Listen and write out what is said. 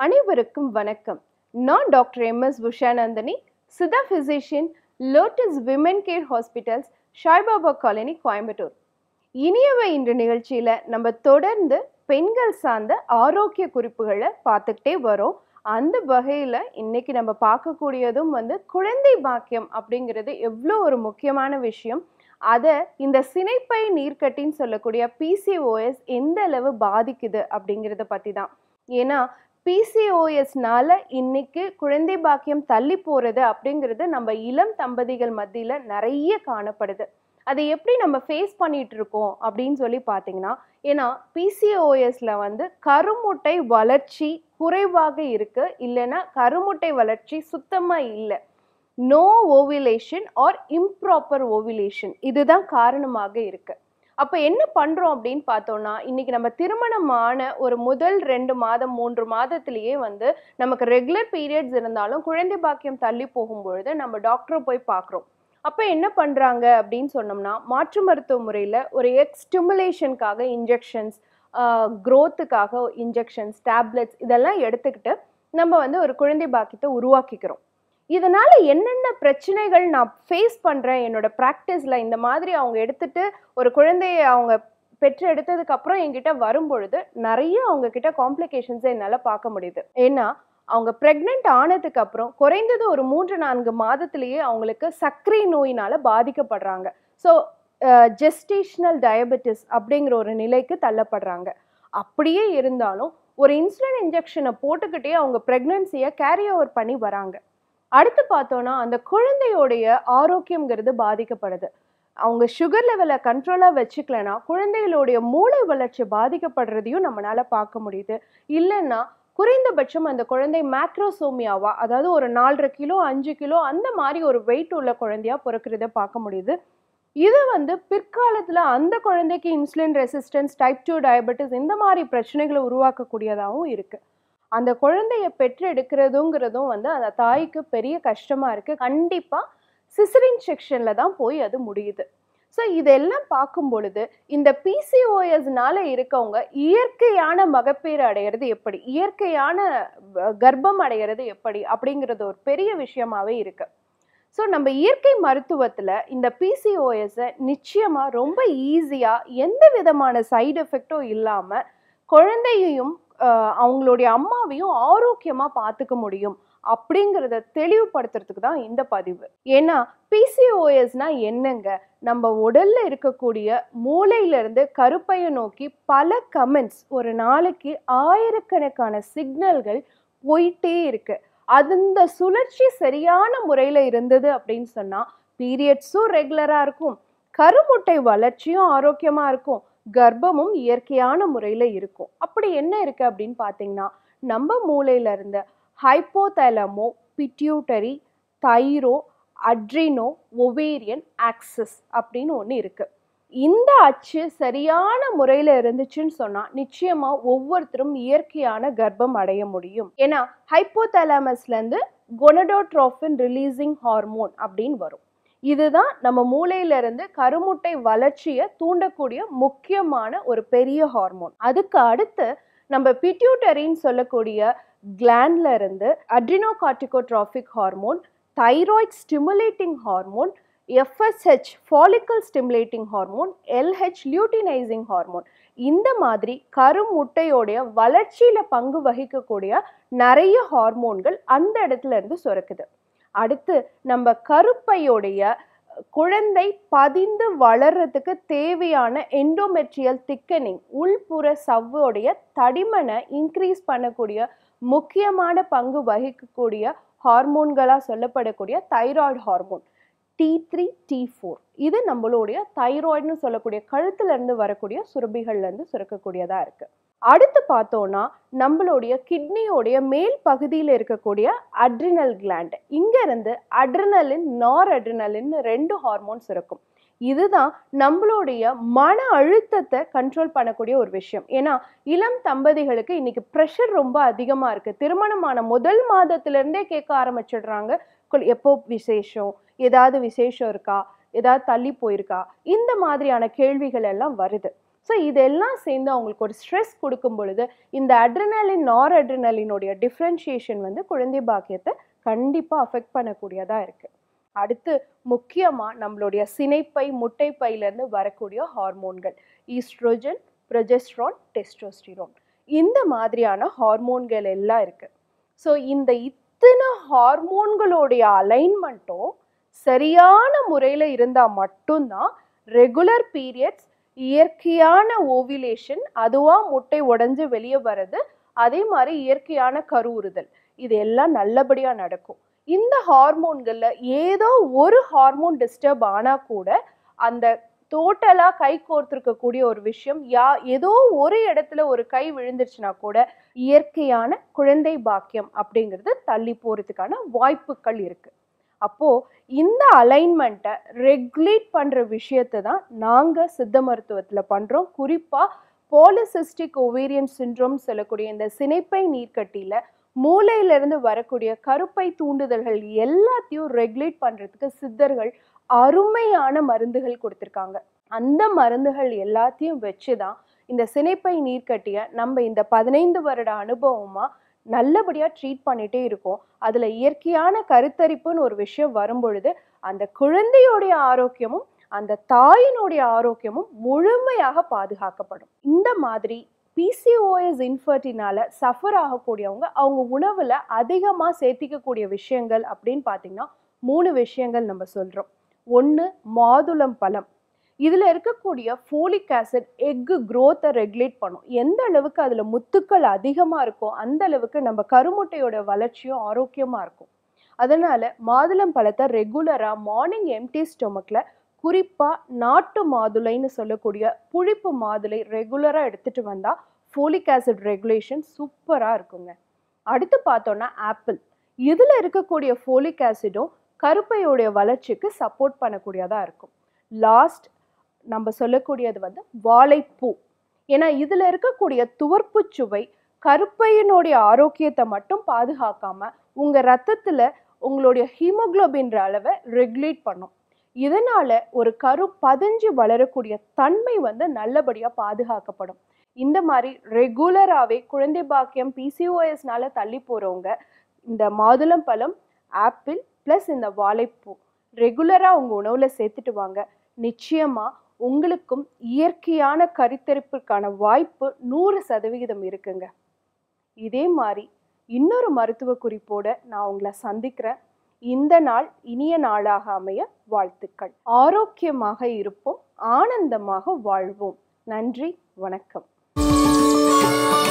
அனைவருக்கும் வணக்கம் நான் டாக்டர் எம் எஸ் உஷாநந்தினி சிதா physician Lotus Women Care Hospitals Saibaba Colony Coimbatore இனியவை இன்று நிகழ்ச்சியில் நம்ம தொடர்ந்து பெண்கள் சார்ந்த ஆரோக்கிய குறிப்புகளை பார்த்துக்கிட்டே வரோம் அந்த வகையில் இன்னைக்கு நம்ம பார்க்கக்கூடியதும் வந்து குழந்தை பாக்கியம் அப்படிங்கிறது எவ்வளோ ஒரு முக்கியமான விஷயம் அதை இந்த சினைப்பை நீர்க்கட்டின்னு சொல்லக்கூடிய பிசிஓஎஸ் எந்த அளவு பாதிக்குது அப்படிங்கிறத பற்றி தான் ஏன்னா பிசிஓஎஸ்னால இன்னைக்கு குழந்தை பாக்கியம் தள்ளி போகிறது அப்படிங்கிறது நம்ம இளம் தம்பதிகள் மத்தியில் நிறைய காணப்படுது அதை எப்படி நம்ம ஃபேஸ் பண்ணிட்டு இருக்கோம் அப்படின்னு சொல்லி பார்த்தீங்கன்னா ஏன்னா பிசிஓஎஸ்ல வந்து கருமுட்டை வளர்ச்சி குறைவாக இருக்கு இல்லைன்னா கருமுட்டை வளர்ச்சி சுத்தமாக இல்லை no ovulation or improper ovulation இதுதான் காரணமாக இருக்கு அப்போ என்ன பண்ணுறோம் அப்படின்னு பார்த்தோம்னா இன்னைக்கு நம்ம திருமணமான ஒரு முதல் ரெண்டு மாதம் மூன்று மாதத்திலேயே வந்து நமக்கு ரெகுலர் பீரியட்ஸ் இருந்தாலும் குழந்தை பாக்கியம் தள்ளி போகும்பொழுது நம்ம டாக்டரை போய் பார்க்குறோம் அப்போ என்ன பண்ணுறாங்க அப்படின்னு சொன்னோம்னா மாற்று மருத்துவ முறையில் ஒரு எக்ஸ் ஸ்டிமுலேஷனுக்காக இன்ஜெக்ஷன்ஸ் க்ரோத்துக்காக இன்ஜெக்ஷன்ஸ் டேப்லெட்ஸ் இதெல்லாம் எடுத்துக்கிட்டு நம்ம வந்து ஒரு குழந்தை பாக்கியத்தை உருவாக்கிக்கிறோம் இதனால என்னென்ன பிரச்சனைகள் நான் ஃபேஸ் பண்ணுறேன் என்னோட ப்ராக்டிஸில் இந்த மாதிரி அவங்க எடுத்துட்டு ஒரு குழந்தைய அவங்க பெற்று எடுத்ததுக்கு அப்புறம் என்கிட்ட வரும்பொழுது நிறைய அவங்க கிட்ட காம்ப்ளிகேஷன்ஸை என்னால் பார்க்க முடியுது ஏன்னா அவங்க ப்ரெக்னென்ட் ஆனதுக்கு அப்புறம் குறைந்தது ஒரு மூன்று நான்கு மாதத்திலேயே அவங்களுக்கு சர்க்கரை நோயினால பாதிக்கப்படுறாங்க ஸோ ஜெஸ்டேஷனல் டயபெட்டிஸ் அப்படிங்கிற ஒரு நிலைக்கு தள்ளப்படுறாங்க அப்படியே இருந்தாலும் ஒரு இன்சுலின் இன்ஜெக்ஷனை போட்டுக்கிட்டே அவங்க ப்ரெக்னன்சியை கேரி ஓவர் பண்ணி வராங்க அடுத்து பார்த்தோன்னா அந்த குழந்தையோடைய ஆரோக்கியங்கிறது பாதிக்கப்படுது அவங்க சுகர் லெவலை கண்ட்ரோலாக வச்சுக்கலனா குழந்தைகளுடைய மூளை வளர்ச்சி பாதிக்கப்படுறதையும் நம்மளால பார்க்க முடியுது இல்லைன்னா குறைந்தபட்சம் அந்த குழந்தை மேக்ரோசோமியாவா அதாவது ஒரு நாலரை கிலோ அஞ்சு கிலோ அந்த மாதிரி ஒரு வெயிட் உள்ள குழந்தையா பிறக்கிறத பார்க்க முடியுது இது வந்து பிற்காலத்தில் அந்த குழந்தைக்கு insulin resistance type two diabetes இந்த மாதிரி பிரச்சனைகளை உருவாக்கக்கூடியதாகவும் இருக்கு அந்த குழந்தைய பெற்று எடுக்கிறதுங்கிறதும் வந்து அந்த தாய்க்கு பெரிய கஷ்டமா இருக்கு கண்டிப்பா சிசரின் செக்ஷன்ல தான் போய் அது முடியுது ஸோ இதெல்லாம் பார்க்கும் பொழுது இந்த பிசிஓஎஸ்னால இருக்கவங்க இயற்கையான மகப்பேறு அடையிறது எப்படி இயற்கையான கர்ப்பம் அடையிறது எப்படி அப்படிங்கிறது ஒரு பெரிய விஷயமாவே இருக்கு ஸோ நம்ம இயற்கை மருத்துவத்தில் இந்த பிசிஓஎஸை நிச்சயமாக ரொம்ப ஈஸியாக எந்த விதமான சைடு எஃபெக்டும் இல்லாமல் குழந்தையையும் அவங்களுடைய அம்மாவையும் ஆரோக்கியமாக பார்த்துக்க முடியும் அப்படிங்கிறத தெளிவுபடுத்துறதுக்கு தான் இந்த பதிவு ஏன்னா பிசிஓஎஸ்னா என்னங்க நம்ம உடல்ல இருக்கக்கூடிய மூளையிலிருந்து கருப்பையை நோக்கி பல கமெண்ட்ஸ் ஒரு நாளைக்கு ஆயிரக்கணக்கான சிக்னல்கள் போயிட்டே இருக்கு அந்த சுழற்சி சரியான முறையில் இருந்தது அப்படின்னு சொன்னால் பீரியட்ஸும் ரெகுலராக இருக்கும் கருமுட்டை வளர்ச்சியும் ஆரோக்கியமாக இருக்கும் கர்ப்பமும் இயற்கையான முறையில் இருக்கும் அப்படி என்ன இருக்குது அப்படின்னு பார்த்தீங்கன்னா நம்ம மூளையில இருந்த hypothalamo pituitary thyro adreno ovarian axis அப்படின்னு ஒன்று இருக்குது இந்த அச்சு சரியான முறையில் இருந்துச்சுன்னு சொன்னால் நிச்சயமாக ஒவ்வொருத்தரும் இயற்கையான கர்ப்பம் அடைய முடியும் ஏன்னா ஹைப்போதலாமஸ்லேருந்து கொனடோட்ரோஃபின் ரிலீசிங் ஹார்மோன் அப்படின்னு வரும் இதுதான் நம்ம மூளையிலிருந்து கருமுட்டை வளர்ச்சியை தூண்டக்கூடிய முக்கியமான ஒரு பெரிய ஹார்மோன் அதுக்கு அடுத்து நம்ம பிட்யூட்டரின்னு சொல்லக்கூடிய கிளாண்ட்ல இருந்து adrenocorticotrophic hormone thyroid stimulating hormone FSH follicle stimulating hormone LH luteinizing hormone இந்த மாதிரி கருமுட்டையோடைய வளர்ச்சியில பங்கு வகிக்கக்கூடிய நிறைய ஹார்மோன்கள் அந்த இடத்துல இருந்து சுரக்குது அடுத்து நம்ம கருப்பையோடைய குழந்தை பதிந்து வளர்றதுக்கு தேவையான எண்டோமெட்ரியல் திக்கனிங் உள்புற சவ்வோடைய தடிமனை இன்க்ரீஸ் பண்ணக்கூடிய முக்கியமான பங்கு வகிக்கக்கூடிய ஹார்மோன்களாக சொல்லப்படக்கூடிய thyroid hormone T three T four இது நம்மளுடைய தைராய்டுன்னு சொல்லக்கூடிய கழுத்துலேருந்து வரக்கூடிய சுரபிகள்லேருந்து சுரக்கக்கூடியதாக இருக்குது அடுத்து பார்த்தோன்னா நம்மளுடைய கிட்னியோடைய மேல் பகுதியில் இருக்கக்கூடிய அட்ரினல் கிளாண்ட் இங்கேருந்து அட்ரினலின் நார் அட்ரினலின் ரெண்டு ஹார்மோன்ஸ் இருக்கும் இதுதான் நம்மளுடைய மன அழுத்தத்தை கண்ட்ரோல் பண்ணக்கூடிய ஒரு விஷயம் ஏன்னா இளம் தம்பதிகளுக்கு இன்னைக்கு ப்ரெஷர் ரொம்ப அதிகமாக இருக்குது திருமணமான முதல் மாதத்திலேருந்தே கேட்க ஆரம்பிச்சிடுறாங்க எப்போ விசேஷம் ஏதாவது விசேஷம் இருக்கா ஏதாவது தள்ளி போயிருக்கா இந்த மாதிரியான கேள்விகள் எல்லாம் வருது ஸோ இதெல்லாம் சேர்ந்து அவங்களுக்கு ஒரு ஸ்ட்ரெஸ் கொடுக்கும் பொழுது இந்த அட்ரினலின் நார் அட்ரினலினுடைய டிஃப்ரென்ஷியேஷன் வந்து குழந்தை பாக்கியத்தை கண்டிப்பாக அஃபெக்ட் பண்ணக்கூடியதாக இருக்குது அடுத்து முக்கியமாக நம்மளுடைய சினைப்பை முட்டைப்பையிலேருந்து வரக்கூடிய ஹார்மோன்கள் ஈஸ்ட்ரோஜன் ப்ரொஜெஸ்ட்ரான் டெஸ்டோஸ்டிரோன் இந்த மாதிரியான ஹார்மோன்கள் எல்லாம் இருக்குது ஸோ இந்த இத்தனை ஹார்மோன்களுடைய அலைன்மெண்ட்டும் சரியான முறையில் இருந்தால் மட்டும்தான் ரெகுலர் பீரியட்ஸ் இயற்கையான ஓவிலேஷன் அதுவாக முட்டை உடஞ்சு வெளியே வர்றது அதே மாதிரி இயற்கையான கருவுறுதல் இது எல்லாம் நல்லபடியாக நடக்கும் இந்த ஹார்மோன்களில் ஏதோ ஒரு ஹார்மோன் டிஸ்டர்ப் ஆனால் கூட அந்த டோட்டலாக கை கோர்த்துருக்கக்கூடிய ஒரு விஷயம் யா ஏதோ ஒரு இடத்துல ஒரு கை விழுந்துருச்சுன்னா கூட இயற்கையான குழந்தை பாக்கியம் அப்படிங்கிறது தள்ளி போகிறதுக்கான வாய்ப்புகள் இருக்குது அப்போது இந்த அலைன்மெண்ட்டை ரெகுலேட் பண்ணுற விஷயத்தை தான் நாங்கள் சித்த மருத்துவத்தில் பண்ணுறோம் குறிப்பாக போலிசிஸ்டிக் ஒவேரியன் சின்ட்ரோம் சொல்லக்கூடிய இந்த சினைப்பை நீர்க்கட்டியில் மூளையிலிருந்து வரக்கூடிய கருப்பை தூண்டுதல்கள் எல்லாத்தையும் ரெகுலேட் பண்ணுறதுக்கு சித்தர்கள் அருமையான மருந்துகள் கொடுத்துருக்காங்க அந்த மருந்துகள் எல்லாத்தையும் வச்சு தான் இந்த சினைப்பை நீர்க்கட்டியை நம்ம இந்த பதினைந்து வருட அனுபவமாக நல்லபடியாக ட்ரீட் பண்ணிகிட்டே இருக்கோம் அதில் இயற்கையான கருத்தரிப்புன்னு ஒரு விஷயம் வரும்பொழுது அந்த குழந்தையோடைய ஆரோக்கியமும் அந்த தாயினுடைய ஆரோக்கியமும் முழுமையாக பாதுகாக்கப்படும் இந்த மாதிரி பிசிஓஎஸ் இன்ஃபர்டினால சஃபர் ஆகக்கூடியவங்க அவங்க உணவில் அதிகமாக சேர்த்திக்கக்கூடிய விஷயங்கள் அப்படின்னு பார்த்தீங்கன்னா மூணு விஷயங்கள் நம்ம சொல்கிறோம் ஒன்று மாதுளம் பழம் இதில் இருக்கக்கூடிய ஃபோலிக் ஆசிட் எக்கு க்ரோத்தை ரெகுலேட் பண்ணும் எந்த அளவுக்கு அதில் முத்துக்கள் அதிகமாக இருக்கோ அந்த அளவுக்கு நம்ம கருமுட்டையோட வளர்ச்சியும் ஆரோக்கியமாக இருக்கும் அதனால் மாதுளம் பழத்தை ரெகுலராக மார்னிங் எம்டி ஸ்டொமக்கில் குறிப்பாக நாட்டு மாதுளைன்னு சொல்லக்கூடிய புளிப்பு மாதுளை ரெகுலராக எடுத்துகிட்டு வந்தால் ஃபோலிக் ஆசிட் ரெகுலேஷன் சூப்பராக இருக்குங்க அடுத்து பார்த்தோன்னா ஆப்பிள் இதில் இருக்கக்கூடிய ஃபோலிக் ஆசிடும் கருப்பையோடைய வளர்ச்சிக்கு சப்போர்ட் பண்ணக்கூடியதாக இருக்கும் லாஸ்ட் நம்ம சொல்லக்கூடியது வந்து வாழைப்பூ ஏன்னா இதில் இருக்கக்கூடிய துவர்ப்பு சுவை கருப்பையினுடைய ஆரோக்கியத்தை மட்டும் பாதுகாக்காம உங்கள் ரத்தத்தில் உங்களுடைய ஹீமோக்ளோபின்ற அளவை ரெகுலேட் பண்ணும் இதனால ஒரு கரு பதிஞ்சு வளரக்கூடிய தன்மை வந்து நல்லபடியாக பாதுகாக்கப்படும் இந்த மாதிரி ரெகுலராகவே குழந்தை பாக்கியம் பிசிஓஎஸ்னால தள்ளி போகிறவங்க இந்த மாதுளம் பழம் ஆப்பிள் ப்ளஸ் இந்த வாழைப்பூ ரெகுலராக உங்கள் உணவில் சேர்த்துட்டு வாங்க நிச்சயமாக உங்களுக்கும் இயற்கையான கருத்தரிப்புக்கான வாய்ப்பு நூறு சதவிகிதம் இருக்குங்க இதே மாதிரி இன்னொரு மருத்துவ குறிப்போட நான் உங்களை சந்திக்கிறேன் இந்த நாள் இனிய நாளாக அமைய வாழ்த்துக்கள் ஆரோக்கியமாக இருப்போம் ஆனந்தமாக வாழ்வோம் நன்றி வணக்கம்